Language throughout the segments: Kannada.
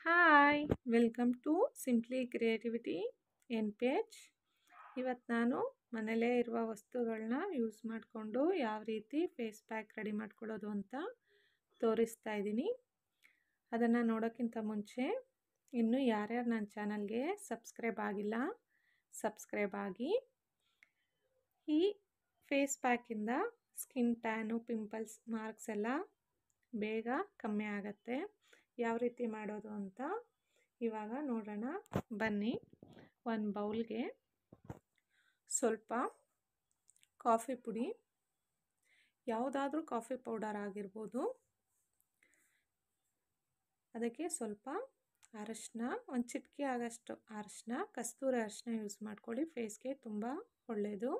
hi welcome to simply creativity N P H ಇವತ್ತು ನಾನು ಮನೇಲೇ ಇರುವ ವಸ್ತುಗಳನ್ನ ಯೂಸ್ ಮಾಡಿಕೊಂಡು ಯಾವ ರೀತಿ ಫೇಸ್ ಪ್ಯಾಕ್ ರೆಡಿ ಮಾಡ್ಕೊಳ್ಳೋದು ಅಂತ ತೋರಿಸ್ತಾ ಇದ್ದೀನಿ ಅದನ್ನು ನೋಡೋಕ್ಕಿಂತ ಮುಂಚೆ ಇನ್ನೂ ಯಾರ್ಯಾರು ನನ್ನ ಚಾನಲ್ಗೆ ಸಬ್ಸ್ಕ್ರೈಬ್ ಆಗಿಲ್ಲ ಸಬ್ಸ್ಕ್ರೈಬ್ ಆಗಿ ಈ ಫೇಸ್ ಪ್ಯಾಕಿಂದ ಸ್ಕಿನ್ ಟ್ಯಾನು ಪಿಂಪಲ್ಸ್ ಮಾರ್ಕ್ಸ್ ಎಲ್ಲ ಬೇಗ ಕಮ್ಮಿ ಆಗುತ್ತೆ ಯಾವ ರೀತಿ ಮಾಡೋದು ಅಂತ ಇವಾಗ ನೋಡೋಣ ಬನ್ನಿ ಒಂದು ಬೌಲ್ಗೆ ಸ್ವಲ್ಪ ಕಾಫಿ ಪುಡಿ ಯಾವುದಾದ್ರೂ ಕಾಫಿ ಪೌಡರ್ ಆಗಿರ್ಬೋದು ಅದಕ್ಕೆ ಸ್ವಲ್ಪ ಅರಶಿನ ಒಂದು ಚಿಟಿಕೆ ಆಗೋಷ್ಟು ಅರಶಿನ ಕಸ್ತೂರಿ ಅರಶಿನ ಯೂಸ್ ಮಾಡ್ಕೊಳ್ಳಿ ಫೇಸ್ಗೆ ತುಂಬ ಒಳ್ಳೆಯದು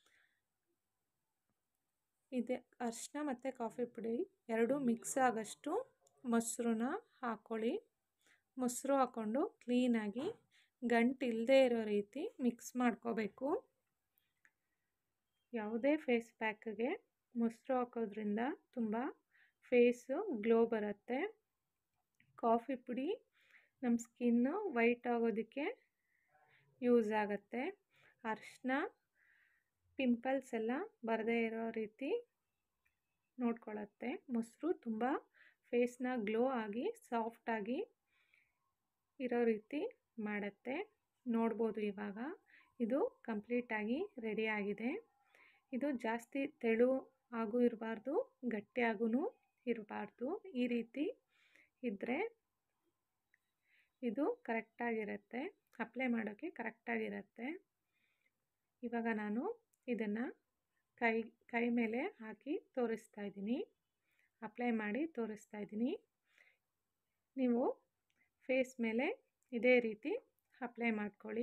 ಇದೆ ಅರಿಶಿನ ಮತ್ತು ಕಾಫಿ ಪುಡಿ ಎರಡು ಮಿಕ್ಸ್ ಆಗೋಷ್ಟು ಮೊಸರನ್ನ ಹಾಕ್ಕೊಳ್ಳಿ ಮೊಸರು ಹಾಕ್ಕೊಂಡು ಕ್ಲೀನಾಗಿ ಗಂಟು ಇಲ್ಲದೆ ಇರೋ ರೀತಿ ಮಿಕ್ಸ್ ಮಾಡ್ಕೋಬೇಕು ಯಾವುದೇ ಫೇಸ್ ಪ್ಯಾಕ್ಗೆ ಮೊಸರು ಹಾಕೋದ್ರಿಂದ ತುಂಬ ಫೇಸು ಗ್ಲೋ ಬರುತ್ತೆ ಕಾಫಿ ಪುಡಿ ನಮ್ಮ ಸ್ಕಿನ್ನು ವೈಟ್ ಆಗೋದಕ್ಕೆ ಯೂಸ್ ಆಗುತ್ತೆ ಅರಿಶಿನ ಪಿಂಪಲ್ಸ್ ಎಲ್ಲ ಬರದೇ ಇರೋ ರೀತಿ ನೋಡ್ಕೊಳ್ಳುತ್ತೆ ಮೊಸರು ತುಂಬ ಫೇಸ್ನ ಗ್ಲೋ ಆಗಿ ಸಾಫ್ಟಾಗಿ ಇರೋ ರೀತಿ ಮಾಡುತ್ತೆ ನೋಡ್ಬೋದು ಇವಾಗ ಇದು ಕಂಪ್ಲೀಟಾಗಿ ರೆಡಿ ಆಗಿದೆ ಇದು ಜಾಸ್ತಿ ತೆಳು ಹಾಗೂ ಇರಬಾರ್ದು ಗಟ್ಟಿಯಾಗೂ ಇರಬಾರ್ದು ಈ ರೀತಿ ಇದ್ದರೆ ಇದು ಕರೆಕ್ಟಾಗಿರುತ್ತೆ ಅಪ್ಲೈ ಮಾಡೋಕ್ಕೆ ಕರೆಕ್ಟಾಗಿರುತ್ತೆ ಇವಾಗ ನಾನು ಇದನ್ನು ಕೈ ಕೈ ಮೇಲೆ ಹಾಕಿ ತೋರಿಸ್ತಾ ಇದ್ದೀನಿ ಅಪ್ಲೈ ಮಾಡಿ ತೋರಿಸ್ತಾ ಇದ್ದೀನಿ ನೀವು ಫೇಸ್ ಮೇಲೆ ಇದೇ ರೀತಿ ಅಪ್ಲೈ ಮಾಡ್ಕೊಳ್ಳಿ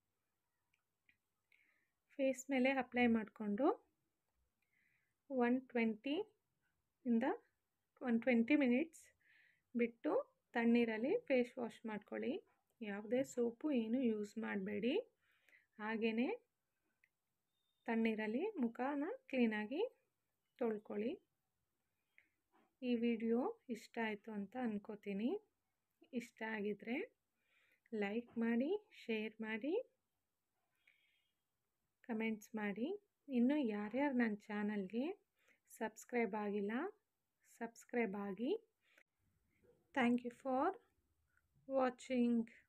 ಫೇಸ್ ಮೇಲೆ ಅಪ್ಲೈ ಮಾಡಿಕೊಂಡು ಒನ್ ಟ್ವೆಂಟಿಯಿಂದ ಒನ್ ಟ್ವೆಂಟಿ ಮಿನಿಟ್ಸ್ ಬಿಟ್ಟು ತಣ್ಣೀರಲ್ಲಿ ಫೇಸ್ ವಾಶ್ ಮಾಡ್ಕೊಳ್ಳಿ ಯಾವುದೇ ಸೋಪು ಏನು ಯೂಸ್ ಮಾಡಬೇಡಿ ಹಾಗೆಯೇ ತಣ್ಣೀರಲ್ಲಿ ಮುಖನ ಕ್ಲೀನಾಗಿ ತೊಳ್ಕೊಳ್ಳಿ ಈ ವಿಡಿಯೋ ಇಷ್ಟ ಆಯಿತು ಅಂತ ಅಂದ್ಕೋತೀನಿ ಇಷ್ಟ ಆಗಿದರೆ ಲೈಕ್ ಮಾಡಿ ಶೇರ್ ಮಾಡಿ ಕಮೆಂಟ್ಸ್ ಮಾಡಿ ಇನ್ನು ಯಾರ್ಯಾರು ನನ್ನ ಚಾನಲ್ಗೆ ಸಬ್ಸ್ಕ್ರೈಬ್ ಆಗಿಲ್ಲ ಸಬ್ಸ್ಕ್ರೈಬ್ ಆಗಿ ಥ್ಯಾಂಕ್ ಯು ಫಾರ್ ವಾಚಿಂಗ್